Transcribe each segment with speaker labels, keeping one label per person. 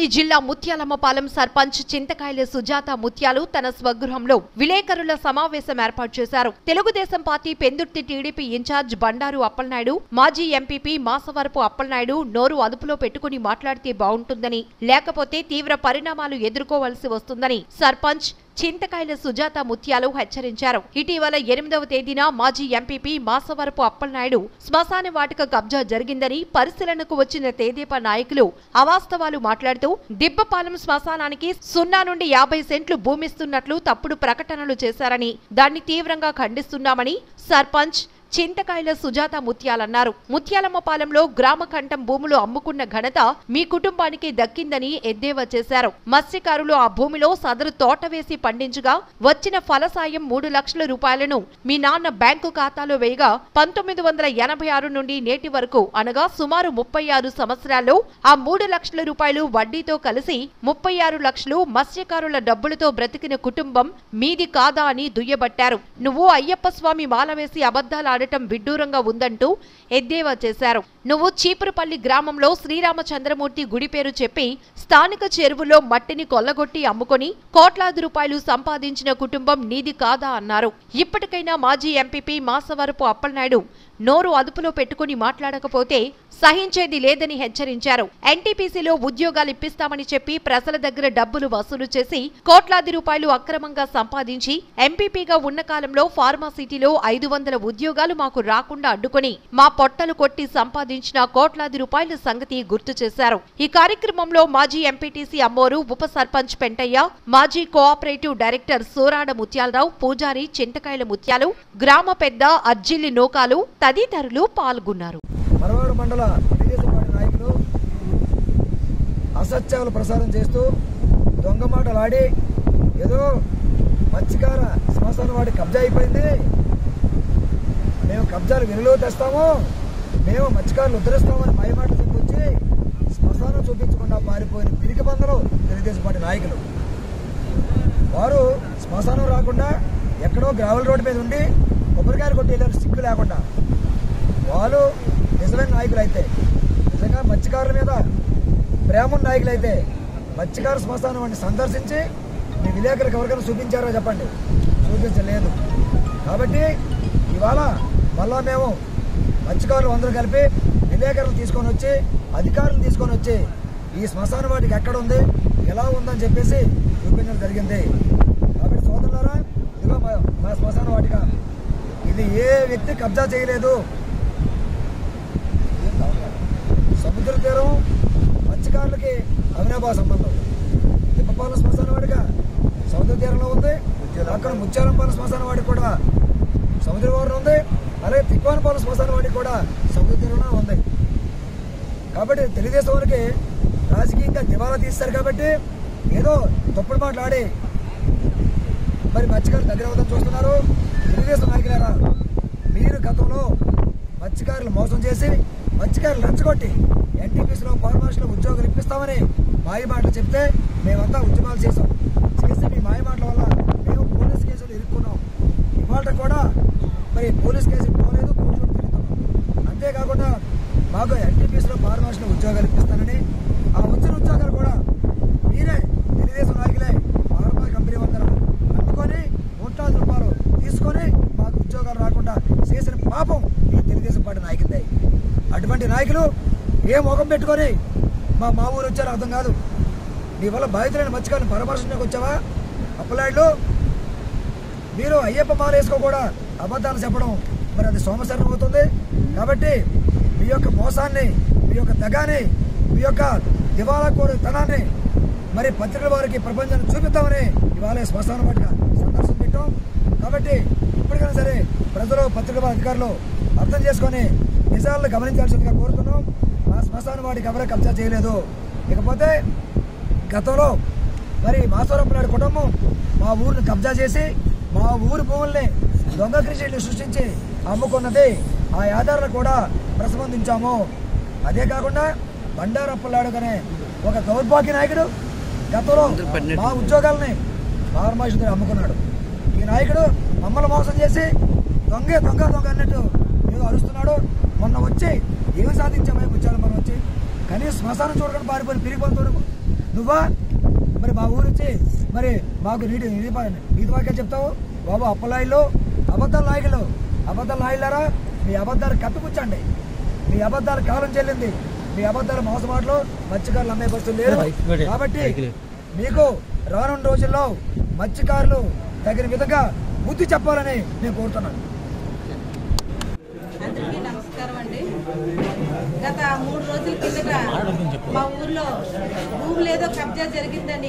Speaker 1: కామారెడ్డి జిల్లా ముత్యాలమ్మపాలెం సర్పంచ్ చింతకాయల సుజాత ముత్యాలు తన స్వగృహంలో విలేకరుల సమావేశం ఏర్పాటు చేశారు Telugudesam party Pendurthi TDP in-charge Bandaru Appalanaidu మాజీ ఎంపీపీ మాసవరపు అప్పలనాయుడు నోరు అదుపులో పెట్టుకుని మాట్లాడితే బాగుంటుందని లేకపోతే తీవ్ర పరిణామాలు ఎదుర్కోవలసి వస్తుందని సర్పంచ్ చింతకాయల సుజాత ముత్యాలు హెచ్చరించారు ఇటీవల ఎనిమిదవ తేదీన మాజీ ఎంపీపీ మాసవరపు అప్పలనాయుడు శ్మశాన వాటిక కబ్జా జరిగిందని పరిశీలనకు వచ్చిన తేదీపా నాయకులు అవాస్తవాలు మాట్లాడుతూ దిబ్బపాలెం శ్మశానానికి సున్నా నుండి యాభై సెంట్లు భూమిస్తున్నట్లు తప్పుడు ప్రకటనలు చేశారని దాన్ని తీవ్రంగా ఖండిస్తున్నామని సర్పంచ్ చింతకాయల సుజాత ముత్యాలన్నారు ముత్యాలమ్మపాలెంలో గ్రామ కంఠం భూములు అమ్ముకున్న ఘనత మీ కుటుంబానికి దక్కిందని ఎద్దేవా చేశారు మత్స్యకారులు ఆ భూమిలో సదరు తోట వేసి పండించగా వచ్చిన ఫలసాయం మూడు లక్షల రూపాయలను మీ నాన్న బ్యాంకు ఖాతాలో వేయగా పంతొమ్మిది వందల ఎనభై ఆరు నుండి నేటి వరకు అనగా సుమారు ముప్పై ఆరు సంవత్సరాల్లో ఆ మూడు లక్షల రూపాయలు వడ్డీతో కలిసి ముప్పై ఆరు లక్షలు మత్స్యకారుల డబ్బులతో బ్రతికిన కుటుంబం మీది కాదా అని దుయ్యబట్టారు నువ్వు అయ్యప్ప స్వామి మాల వేసి అబద్ధాలాడటం విడ్డూరంగా ఉందంటూ ఎద్దేవా చేశారు నువ్వు చీపురుపల్లి గ్రామంలో శ్రీరామచంద్రమూర్తి గుడి పేరు చెప్పి స్థానిక చెరువులో మట్టిని కొల్లగొట్టి అమ్ముకొని కోట్లాది రూపాయలు సంపాదించిన కుటుంబం నీది కాదా అన్నారు ఇప్పటికైనా మాజీ ఎంపీపీ మాసవరపు అప్పలనాయుడు నోరు అదుపులో పెట్టుకుని మాట్లాడకపోతే సహించేది లేదని హెచ్చరించారు ఎన్టీపీసీలో ఉద్యోగాలు ఇప్పిస్తామని చెప్పి ప్రజల దగ్గర డబ్బులు వసూలు చేసి కోట్లాది రూపాయలు అక్రమంగా సంపాదించి ఎంపీపీగా ఉన్న కాలంలో ఫార్మాసిటీలో ఐదు వందల ఉద్యోగాలు మాకు రాకుండా అడ్డుకొని మా పొట్టలు కొట్టి సంపాదించిన కోట్లాది రూపాయల సంగతి గుర్తు చేశారు ఈ కార్యక్రమంలో మాజీ ఎంపీటీసీ అమ్మోరు ఉప సర్పంచ్ పెంటయ్య మాజీ కోఆపరేటివ్ డైరెక్టర్ సూరాడ ముత్యాలరావు పూజారి చింతకాయల ముత్యాలు గ్రామ పెద్ద అజ్జిల్లి నోకాలు తదితరులు పాల్గొన్నారు
Speaker 2: మరవాడు మండల తెలుగుదేశం పార్టీ నాయకులు అసత్యాలు ప్రసారం చేస్తూ దొంగ మాటలు ఆడి ఏదో మత్స్యకార శ్మశానం వాడి కబ్జా అయిపోయింది మేము కబ్జాలు వెలుగులో తెస్తాము మేము మత్స్యకారులు ఉద్ధరిస్తామని మాయ మాటలు చెప్పొచ్చి శ్మశానం చూపించకుండా పారిపోయిన తిరిగి బందరు తెలుగుదేశం పార్టీ నాయకులు వారు శ్మశానం రాకుండా ఎక్కడో గ్రావెల్ రోడ్డు మీద ఉండి కొబ్బరికాయలు కొట్టి వెళ్ళారు సిగ్గు లేకుండా వాళ్ళు నిజమైన నాయకులు అయితే నిజంగా మత్స్యకారుల మీద ప్రేమ ఉన్న నాయకులు అయితే మత్స్యకార శ్మశానం వాడిని సందర్శించి మీ విలేకరులకు ఎవరికైనా చూపించారో చెప్పండి చూపించలేదు కాబట్టి ఇవాళ మళ్ళా మేము మత్స్యకారులు అందరూ కలిపి విలేకరులు తీసుకొని వచ్చి అధికారులు తీసుకొని వచ్చి ఈ శ్మశాన వాటికి ఎక్కడ ఉంది ఎలా ఉందని చెప్పేసి చూపించడం జరిగింది కాబట్టి సోదరులారా ఇదిగో మా మా శ్మశాన వాటిక ఇది ఏ వ్యక్తి కబ్జా చేయలేదు సముద్ర తీరం మత్స్యకారులకి అవినాభావ సంబంధం తిప్పపాలెం శ్మశాన వాడిక సముద్ర తీరంలో ఉంది అక్కడ ముత్యాలంపాలెం శ్మశాన వాడికి కూడా సముద్ర వారం ఉంది అలాగే తిప్పానపాలెం శ్మశాన వాడికి కూడా సముద్ర తీరంలో ఉంది కాబట్టి తెలుగుదేశం వారికి రాజకీయంగా దివాలా తీస్తారు కాబట్టి ఏదో తప్పుడు మాట్లాడి మరి మత్స్యకారులు దగ్గర అవుతాం చూస్తున్నారు తెలుగుదేశం నాయకులారా మీరు గతంలో మత్స్యకారులు మోసం చేసి మత్స్యకారులు లంచగొట్టి ఎన్టీపీసీలో ఫార్మర్స్లో ఉద్యోగాలు ఇప్పిస్తామని మాయ మాటలు చెప్తే మేమంతా ఉద్యమాలు చేసాం చేసి మీ మాయ మాటల వల్ల మేము పోలీస్ కేసులు ఇరుక్కున్నాం ఇవాళ కూడా మరి పోలీస్ కేసు పోలేదు కోర్టులో తిరుగుతున్నాం అంతేకాకుండా మాకు ఎన్టీపీసీలో ఫార్మర్స్లో ఉద్యోగాలు ఇప్పిస్తానని ఆ వచ్చిన ఉద్యోగాలు కూడా మీరే తెలుగుదేశం నాయకులే ఫార్మా కంపెనీ వందరం అందుకొని కోట్లాది రూపాయలు తీసుకొని మాకు ఉద్యోగాలు రాకుండా చేసిన పాపం ఈ తెలుగుదేశం పార్టీ నాయకులే అటువంటి నాయకులు ఏ ముఖం పెట్టుకొని మా మా ఊరు వచ్చారో అర్థం కాదు నీ వల్ల బాధితులైన మత్స్యకారులను పరామర్శించడానికి వచ్చావా అప్పలాడ్లు మీరు అయ్యప్ప మాల వేసుకో కూడా అబద్ధాలు చెప్పడం మరి అది సోమశరణం అవుతుంది కాబట్టి మీ యొక్క మోసాన్ని మీ యొక్క దగాని మీ యొక్క దివాలా తనాన్ని మరి పత్రికల వారికి ప్రపంచాన్ని చూపిద్దామని ఇవాళ శ్మశాన వాటిక సందర్శన పెట్టాం కాబట్టి ఇప్పటికైనా సరే ప్రజలు పత్రికల అధికారులు అర్థం చేసుకొని నిజాలను గమనించాల్సిందిగా కోరుతున్నాం మా శ్మశాన వాటికి ఎవరే కబ్జా చేయలేదు ఇకపోతే గతంలో మరి మాసవరపు నాయుడు కుటుంబం మా ఊరిని కబ్జా చేసి మా ఊరి భూముల్ని దొంగ కృషిని సృష్టించి అమ్ముకున్నది ఆ ఆధారాలు కూడా ప్రతిబంధించాము అదే కాకుండా బండారప్పలాడుగానే ఒక దౌర్భాగ్య నాయకుడు గతంలో మా ఉద్యోగాలని ఫార్మాసిటీ అమ్ముకున్నాడు ఈ నాయకుడు మమ్మల్ని మోసం చేసి దొంగే దొంగ దొంగ అన్నట్టు ఏదో అరుస్తున్నాడు మొన్న వచ్చి ఏమి సాధించామో ముచ్చాలి మనం వచ్చి కనీసం శ్మశానం చూడకుండా పారిపోయిన పిరిగిపోతుడు నువ్వా మరి మా ఊరు వచ్చి మరి మాకు నీటి నీటి నీతి వాక్యాలు చెప్తావు బాబు అప్పలాయిలు అబద్ధాల నాయకులు అబద్ధాల నాయకులారా మీ అబద్ధాలు కప్పిపుచ్చండి మీ అబద్ధాలు కాలం చెల్లింది మీ అబద్ధాలు మోసమాటలు మత్స్యకారులు అమ్మే పరిస్థితులు లేరు కాబట్టి మీకు రానున్న రోజుల్లో మత్స్యకారులు తగిన విధంగా బుద్ధి చెప్పాలని నేను కోరుతున్నాను
Speaker 3: అందరికీ నమస్కారం అండి గత మూడు రోజుల కిందట మా ఊర్లో భూములు ఏదో కబ్జా జరిగిందని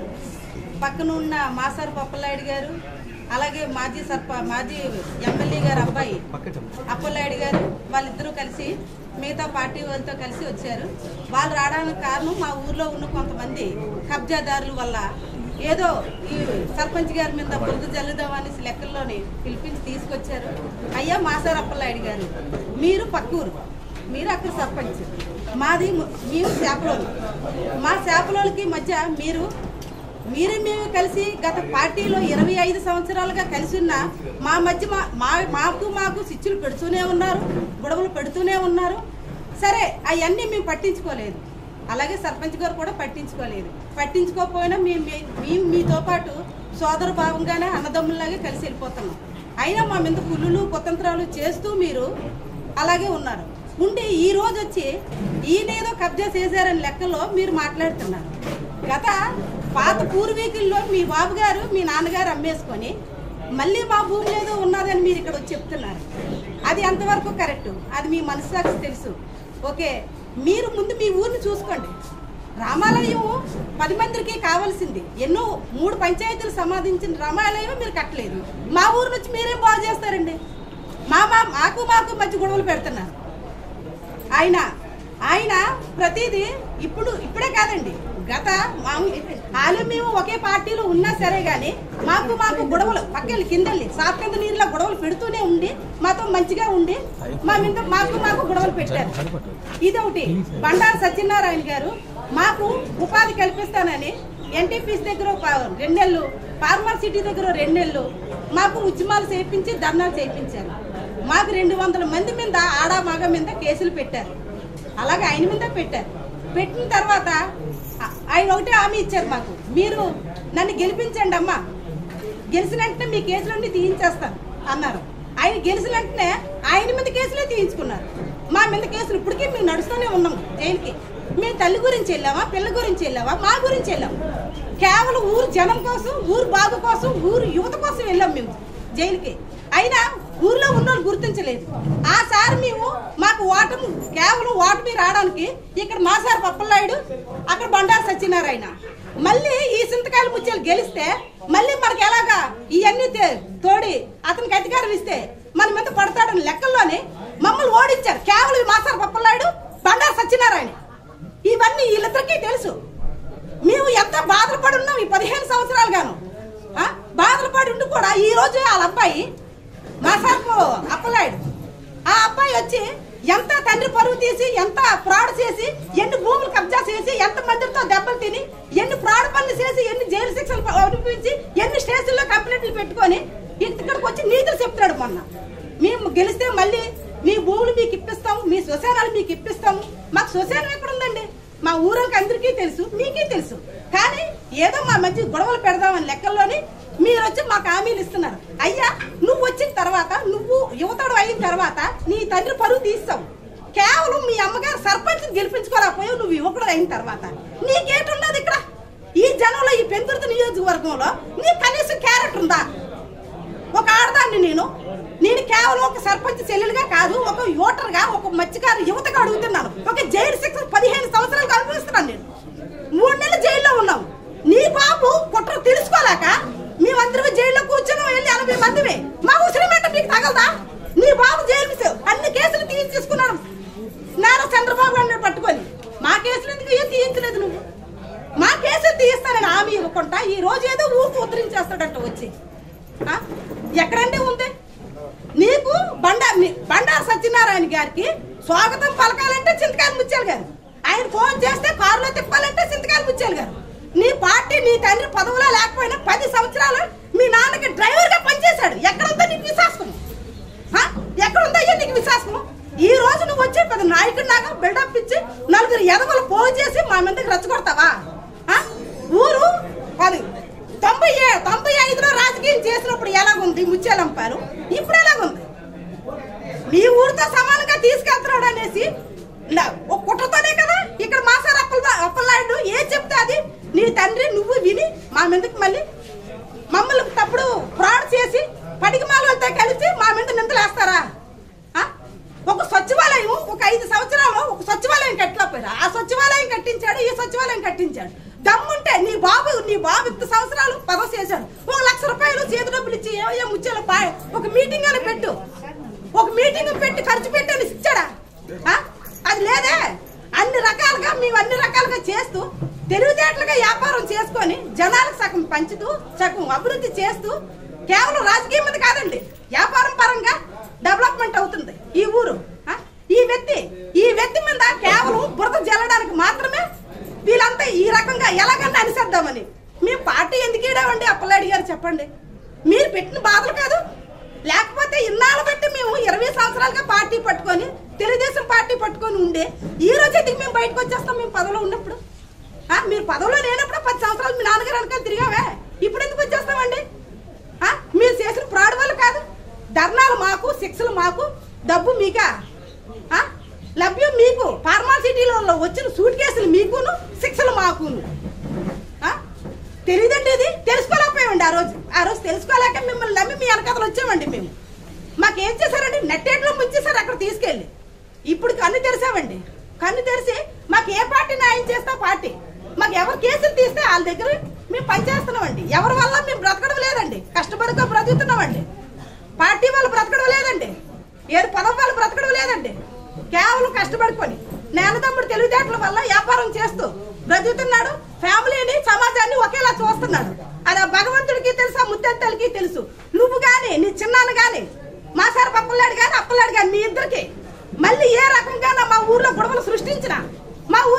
Speaker 3: పక్కన ఉన్న మాసారు పప్పలాయుడు గారు అలాగే మాజీ సర్ప మాజీ ఎమ్మెల్యే గారు అబ్బాయి అప్పలాయుడు గారు వాళ్ళిద్దరూ కలిసి మిగతా పార్టీ వాళ్ళతో కలిసి వచ్చారు వాళ్ళు రావడానికి కారణం మా ఊర్లో ఉన్న కొంతమంది కబ్జాదారుల వల్ల ఏదో ఈ సర్పంచ్ గారి మీద బురద జల్లుదాం అనేసి లెక్కల్లోని పిలిపించి తీసుకొచ్చారు అయ్యా మాసారు అప్పలాయుడు గారు మీరు పక్కూరు మీరు అక్కడ సర్పంచ్ మాది ము- మేము చేపలోలు మా చేపలోలకి మధ్య మీరు మీరు మేము కలిసి గత పార్టీలో ఇరవై ఐదు సంవత్సరాలుగా కలిసి ఉన్న మా మధ్య మా మా- మాకు మాకు స్విచ్చులు పెడుతూనే ఉన్నారు గొడవలు పెడుతూనే ఉన్నారు సరే అవన్నీ మేము పట్టించుకోలేదు అలాగే సర్పంచ్ గారు కూడా పట్టించుకోలేదు పట్టించుకోకపోయినా మేము మీ- మేము మీతో పాటు సోదర భావంగానే అన్నదమ్ముల్లాగే కలిసి వెళ్ళిపోతున్నాం అయినా మా మీద కుళ్ళులు కుతంత్రాలు చేస్తూ మీరు అలాగే ఉన్నారు ఉండి ఈ రోజు వచ్చి ఈయనేదో కబ్జా చేశారని లెక్కలో మీరు మాట్లాడుతున్నారు గత పాత పూర్వీకుల్లో మీ బాబు గారు మీ నాన్నగారు అమ్మేసుకొని మళ్ళీ మా భూమి ఏదో ఉన్నదని మీరు ఇక్కడ వచ్చి చెప్తున్నారు అది ఎంతవరకు కరెక్ట్ అది మీ మనసుకు తెలుసు ఓకే మీరు ముందు మీ ఊరిని చూసుకోండి రామాలయం పది మందికి కావాల్సింది ఎన్నో మూడు పంచాయతీలు సమాధించిన రామాలయం మీరు కట్టలేదు మా ఊరు నుంచి మీరేం బాగు చేస్తారండి మా మా మాకు మాకు మధ్య గొడవలు పెడుతున్నారు ఆయన ఆయన ప్రతిదీ ఇప్పుడు ఇప్పుడే కాదండి గత వాళ్ళు మేము ఒకే పార్టీలో ఉన్నా సరే గాని మాకు మాకు గొడవలు పక్కన కిందల్ని సాప్ కింద నీరులో గొడవలు పెడుతూనే ఉండి మాతో మంచిగా ఉండి మా మీద మాకు మాకు గొడవలు పెట్టారు ఇదొకటి బండారు సత్యనారాయణ గారు మాకు ఉపాధి కల్పిస్తానని ఎన్టీపీసీ దగ్గర ఒక రెండు నెలలు ఫార్మర్ సిటీ దగ్గర రెండు నెలలు మాకు ఉద్యమాలు చేయించి ధర్నాలు చేయించారు మాకు రెండు వందల మంది మీద ఆడ మగ మీద కేసులు పెట్టారు అలాగే ఆయన మీద పెట్టారు పెట్టిన తర్వాత ఆ- ఆయన ఒకటే హామీ ఇచ్చారు మాకు మీరు నన్ను గెలిపించండి అమ్మా గెలిచిన వెంటనే మీ కేసులన్నీ తీయించేస్తాను అన్నారు ఆయన గెలిచిన వెంటనే ఆయన మీద కేసులే తీయించుకున్నారు మా మీద కేసులు ఇప్పటికీ మేము నడుస్తూనే ఉన్నాం జైలుకి మేము తల్లి గురించి వెళ్ళామా పిల్ల గురించి వెళ్ళామా మా గురించి వెళ్ళాం కేవలం ఊరు జనం కోసం ఊరు బాగు కోసం ఊరు యువత కోసం వెళ్ళాం మేము జైలుకి అయినా ఊర్లో ఉన్న వాళ్ళు గుర్తించలేదు ఆ సార్ మేము మాకు ఓటమి కేవలం ఓటమి రావడానికి ఇక్కడ మా సార్ పప్పలాయుడు అక్కడ బండారు సత్యనారాయణ మళ్ళీ ఈ సింతకాయల ముత్యాలు గెలిస్తే మళ్ళీ మనకి ఎలాగా ఇవన్నీ తే- తోడి అతనికి అధికారం ఇస్తే మన మీద పడతాడని లెక్కల్లోనే మమ్మల్ని ఓడించారు కేవలం ఈ మాసారు పప్పలాయుడు బండారు సత్యనారాయణ ఇవన్నీ వీళ్ళిద్దరికీ తెలుసు మేము ఎంత బాధలు పడి ఉన్నాం ఈ పదిహేను సంవత్సరాలు గాను ఆ? బాధలు పడి ఉండి కూడా ఈ రోజు వాళ్ళ అబ్బాయి మా సార్కు అప్పలాయుడు ఆ అబ్బాయి వచ్చి ఎంత తండ్రి పరువు తీసి ఎంత ఫ్రాడ్ చేసి ఎన్ని భూములు కబ్జా చేసి ఎంత మందితో దెబ్బలు తిని ఎన్ని ఫ్రాడ్ పనులు చేసి ఎన్ని జైలు శిక్షలు ప- అనిపించి ఎన్ని స్టేషన్లో కంప్లైంట్లు పెట్టుకొని ఇక్కడికి వచ్చి నీతులు చెప్తున్నాడు మొన్న మేము గెలిస్తే మళ్ళీ మీ భూములు మీకు ఇప్పిస్తాం మీ శ్మశానాలు మీకు ఇప్పిస్తాము మాకు శ్మశానం ఎక్కడ ఉందండి మా ఊరికి అందరికీ తెలుసు మీకే తెలుసు కానీ ఏదో మా మధ్య గొడవలు పెడదామని లెక్కల్లోని మీరు వచ్చి మాకు హామీలు ఇస్తున్నారు అయ్యా నువ్వు వచ్చిన తర్వాత నువ్వు యువతడు అయిన తర్వాత నీ తండ్రి పరువు తీస్తావు కేవలం మీ అమ్మగారు సర్పంచ్ గెలిపించుకోలేకపోయావు నువ్వు యువకుడు అయిన తర్వాత నీకేటున్నది ఇక్కడ ఈ జనంలో ఈ పెందుర్తి నియోజకవర్గంలో నీ కనీసం క్యారెక్టర్ ఉందా ఒక ఆడదాన్ని నేను నేను కేవలం ఒక సర్పంచ్ చెల్లెలుగా కాదు ఒక ఓటర్గా ఒక మత్స్యకారు యువతగా అడుగుతున్నాను ఒక జైలు శిక్ష పదిహేను సంవత్సరాలు అనుభవిస్తున్నాను నేను మూడు నెలలు జైల్లో ఉన్నాం నీ బాబు కుట్ర తెలుసుకోలేక మేమందరం జైల్లో కూర్చొని వెళ్ళి ఎనభై మందివి మా ఉసిరి మెంట మీకు తగలదా నీ బాబు జైలు మిస్ అన్ని కేసులు తీయించేసుకున్నాడు నారా చంద్రబాబు గారిని పట్టుకొని మా కేసులు ఎందుకు ఏం తీయించలేదు నువ్వు మా కేసులు తీయిస్తానని హామీ ఇవ్వకుండా ఈ రోజు ఏదో ఊరికి ఉత్తరించేస్తాడంట వచ్చి ఆ? ఎక్కడంటే ఉంది నీకు బండా మీ- బండారు సత్యనారాయణ గారికి స్వాగతం పలకాలంటే చింతకాయలు ముత్యాలు గారు ఆయన ఫోన్ చేస్తే కారులో తిప్పాలంటే చింతకాయలు ముత్యాలు గారు నీ పార్టీ నీ తండ్రి పదవులో లేకపోయినా పది సంవత్సరాలు మీ నాన్నకి డ్రైవర్ గా పనిచేశాడు ఎక్కడుందో నీకు విశ్వాసం ఆ? ఎక్కడుందయ్యా నీకు విశ్వాసం ఈ రోజు నువ్వు వచ్చి పెద్ద నాయకుడిలాగా బిల్డప్ ఇచ్చి నలుగురు ఎదవలు పోగు చేసి మా మీదకి రెచ్చగొడతావా ఆ? చేసినప్పుడు ఎలాగుంది ముత్యాలంపారు ఇప్పుడు ఎలాగుంది మీ ఊరితో సమానంగా తీసుకెళ్తున్నాడు అనేసి నా- ఒక కుట్రతోనే కదా ఇక్కడ మాసారు అప్పల అప్పలనాయుడు ఏం చెప్తే అది నీ తండ్రి నువ్వు విని మా మీదకి మళ్ళీ మమ్మల్ని తప్పుడు ఫ్రాడ్ చేసి పడికి మాలతో కలిసి మా మీద నిందలేస్తారా ఆ? ఒక సచివాలయం ఒక ఐదు సంవత్సరాలు ఒక సచివాలయం కట్టలేకపోయారు ఆ సచివాలయం కట్టించాడు ఈ సచివాలయం కట్టించాడు దమ్ముంటే నీ బాబు నీ బాబు ఇంత సంవత్సరాలు పదవి చేశాడు ఒక లక్ష రూపాయలు చేతి డబ్బులు ఇచ్చి ఏ ముచ్చాలు ఒక మీటింగ్ అని పెట్టు ఒక మీటింగ్ పెట్టి ఖర్చు పెట్టని ఇచ్చాడా ఆ? అది లేదే అన్ని రకాలుగా మేము అన్ని రకాలుగా చేస్తూ తెలివితేటలుగా వ్యాపారం చేసుకొని జనాలకు సగం పంచుతూ సగం అభివృద్ధి చేస్తూ కేవలం రాజకీయం మీద కాదండి వ్యాపారం పరంగా డెవలప్మెంట్ అవుతుంది ఈ ఊరు ఆ? ఈ వ్యక్తి ఈ వ్యక్తి మీద కేవలం బురద జల్లడానికి మాత్రమే వీళ్ళంతా ఈ రకంగా ఎలాగన్నా అనిసేద్దామని మేము పార్టీ ఎందుకు ఇడామండి అప్పలాడి గారు చెప్పండి మీరు పెట్టిన బాధలు కాదు లేకపోతే ఇన్నాళ్ళు బట్టి మేము ఇరవై సంవత్సరాలుగా పార్టీ పట్టుకొని తెలుగుదేశం పార్టీ పట్టుకొని ఉండే ఈ రోజు అయితే మేము బయటకు వచ్చేస్తాం మేము పదవిలో ఉన్నప్పుడు ఆ, మీరు పదవిలో లేనప్పుడు పది సంవత్సరాలు మీ నాన్నగారు వెనకాల తిరిగావే ఇప్పుడు ఎందుకు వచ్చేస్తామండి ఆ, మీరు చేసిన ఫ్రాడ్ వల్ల కాదు ధర్నాలు మాకు శిక్షలు మాకు డబ్బు మీకా ఆ, లభ్యం మీకు ఫార్మాసిటీలో వచ్చిన సూట్ కేసులు మీకును శిక్షలు మాకును ఆ? తెలియదండి ఇది తెలుసుకోలేకపోయామండి ఆ రోజు ఆ రోజు తెలుసుకోలేక మిమ్మల్ని నమ్మి మీ వెనకాతలు వచ్చామండి మేము మాకేం చేశారండి నెట్టేట్లో ముంచేశారు అక్కడ తీసుకెళ్ళి ఇప్పుడు కన్ను తెరిసామండి కన్ను తెరిచి మాకు ఏ పార్టీ న్యాయం చేస్తే ఆ పార్టీ మాకు ఎవరు కేసులు తీస్తే వాళ్ళ దగ్గర మేము పనిచేస్తున్నామండి ఎవరి వల్ల మేము బ్రతకడం లేదండి కష్టపడుకో బ్రతుకుతున్నామండి పార్టీ వాళ్ళు బ్రతకడం లేదండి ఏడు పదం వాళ్ళు బ్రతకడం లేదండి కేవలం కష్టపడుకొని నేనదమ్ముడు తెలివితేటల వల్ల వ్యాపారం చేస్తూ బ్రతుకుతున్నాడు ఫ్యామిలీని సమాజాన్ని ఒకేలా చూస్తున్నాడు అది ఆ భగవంతుడికి తెలుసు ఆ ముత్తెత్తలకి తెలుసు నువ్వు గాని నీ చిన్నాన్న గాని మా సార్ పప్పలాడు గాని అప్పలాడు గాని మీ ఇద్దరికి మళ్ళీ ఏ రకంగా మా ఊర్లో గొడవలు సృష్టించిన మా ఊరు